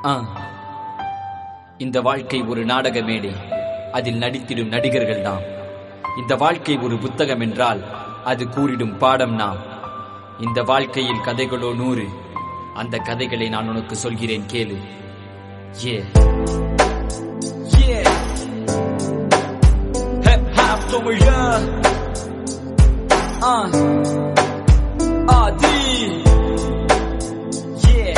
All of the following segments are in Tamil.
ஆ இந்த வாழ்க்கை ஒரு நாடக மேடை அதில் நடித்திடும் நடிகர்கள் நாம் இந்த வாழ்க்கை ஒரு புத்தகம் என்றால் அது கூறிடும் பாடம் நாம் இந்த வாழ்க்கையில் கதைகளோ நூறு அந்த கதைகளை நான் உனக்கு சொல்கிறேன் கேளு ஏ Yeah. Hip hop தமிழா ஆ ஆதி Yeah.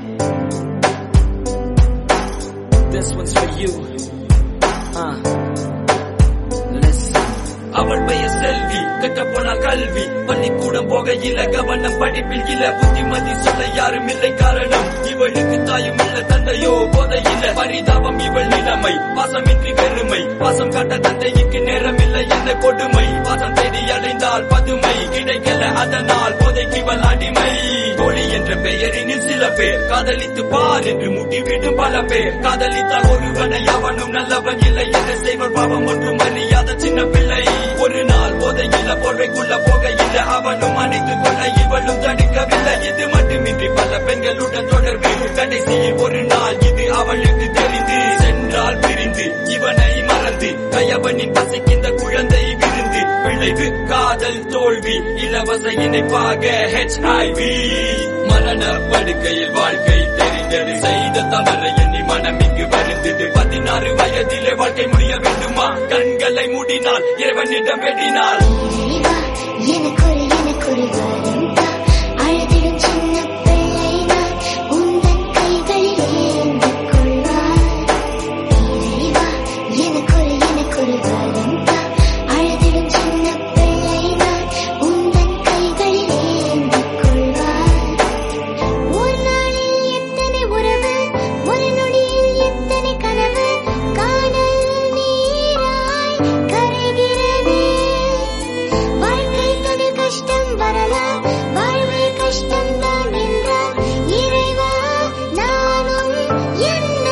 This one's for you. Uh. Listen. அவள் பெயர் செல்வி கட்ட போனால் கல்வி பள்ளிக்கூடம் போக இல்ல கவனம் படிப்பில் இல்ல புத்திமதி சொல்ல யாரும் இல்லை காரணம் இவளுக்கு தாயும் இல்ல தந்தையோ போத இல்ல பரிதாபம் இவள் நிலைமை பாசமின்றி பெருமை பாசம் காட்ட தந்தைக்கு நேரம் இல்லை என்ன கொடுமை பாசம் தேடி அடைந்தால் பதுமை கிடைக்கல அதனால் போதைக்கு இவள் அடிமை கோழி என்ற பெயரினில் சில பேர் காதலித்து பார் என்று முட்டிவிடும் பல பேர் காதலித்தால் ஒருவனை அவனும் நல்லவன் இல்லை என்ன செய்வன் பாவம் ஒன்றும் அறியாத சின்ன பிள்ளை ஒரு நாள் போதையில போர்வைக்குள்ள போகையில அவனும் அணைத்துக் கொள்ள இவளும் தடுக்கவில்லை இது மட்டுமின்றி பல பெண்களுடன் தொடர்பு கடைசியில் ஒரு நாள் இது அவளுக்கு தெரிந்து சென்றால் பிரிந்து இவனை மறந்து கயவனின் பசிக்கின்ற குழந்தை விருந்து விளைவு காதல் தோல்வி இலவச இணைப்பாக ஹெச்ஐவி மரண படுக்கையில் வாழ்க்கை தெரிந்தது செய்த தவறை எண்ணி மனம் இங்கு வருந்தது பதினாறு வயதிலே வாழ்க்கை முடிய வேண்டுமா கண்களை மூடினால் இறைவனிடம் வெட்டினால் இறைவா, எனக்கொரு எனக்கொரு வரம் தா. அழுதிடும் சின்ன பிள்ளை நான் உந்தன் கைகளில் ஏந்திக் கொள்வாய். இறைவா, எனக்கொரு எனக்கொரு வரம் தா. அழுதிடும் சின்ன பிள்ளை நான் உந்தன் கைகளில் ஏந்திக் கொள்வாய். ஒரு நாளில் எத்தனை உறவு ஒரு நொடியில் எத்தனை கனவு காணல் நீராய் கரைகிறது வாழ்க்கை கடு கஷ்டம் வரலாம் வாழ்வு கஷ்டம் தான் என்றால் இறைவா நானும் என்ன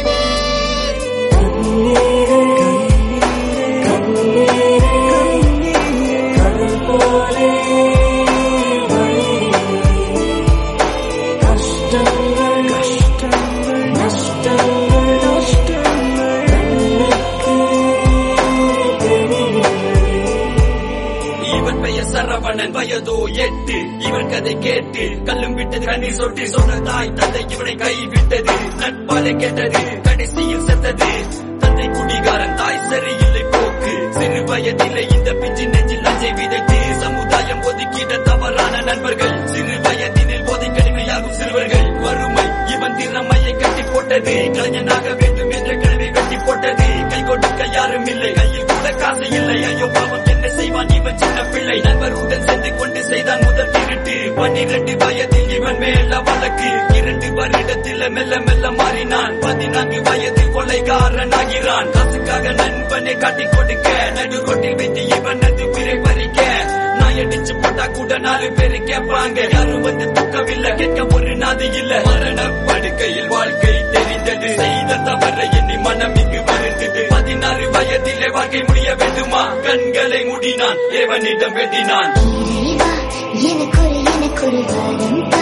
இவன் பெயர் சரவணன் வயதோ எட்டு இவன் கதை கேட்டு கல்லும் விட்டது கண்ணீர் சொட்டி சொன்ன தாய் தந்தை இவனை கைவிட்டது நட்பாலை கேட்டது கடைசியில் செத்தது தந்தை குடிகாரன் தாய் சரியில்லை போக்கு சிறு வயதிலே இந்த பிஞ்சு நெஞ்சில் லஞ்சை விதைத்து சமுதாயம் ஒதுக்கிட தவறான நண்பர்கள் சிறு வயதினில் போதை கடுமையாகும் சிறுவர்கள் வறுமை இவன் திறமையை கட்டி போட்டது கலைஞனாக வேண்டும் என்ற கனவை வெட்டி போட்டது கை கொடுக்க யாரும் இல்லை கையில் கூட காசு இல்லை ஐயோ பாவம் என்ன செய்வான் இவன் சின்ன பிள்ளை நண்பருடன் சென்று கொண்டு செய்தான் முதல் திருட்டு பன்னிரண்டு வயதில் இவன் மேல வழக்கு இரண்டு வருடத்தில் மெல்ல மெல்ல மாறினான் பதினான்கு வயதில் கொலைகாரன் ஆகிறான் காசுக்காக நண்பனை காட்டிக் கொடுக்க நடு ரோட்டில் வைத்து இவன் அது பிறை பறிக்க நான் அடிச்சு போட்டா கூட நாலு பேரு கேட்பாங்க யாரும் வந்து தூக்கவில்லை கேட்க ஒரு நாதி இல்ல மரண படுக்கையில் வாழ்க்கை தெரிந்தது செய்த தவறை எண்ணி மனம் இங்கு வருந்தது பதினாறு வயதிலே வாழ்க்கை முடிய வேண்டுமா கண்களை மூடினான் இறைவனிடம் வெட்டினான் இறைவா எனக்கொரு எனக்கொரு வரம் தா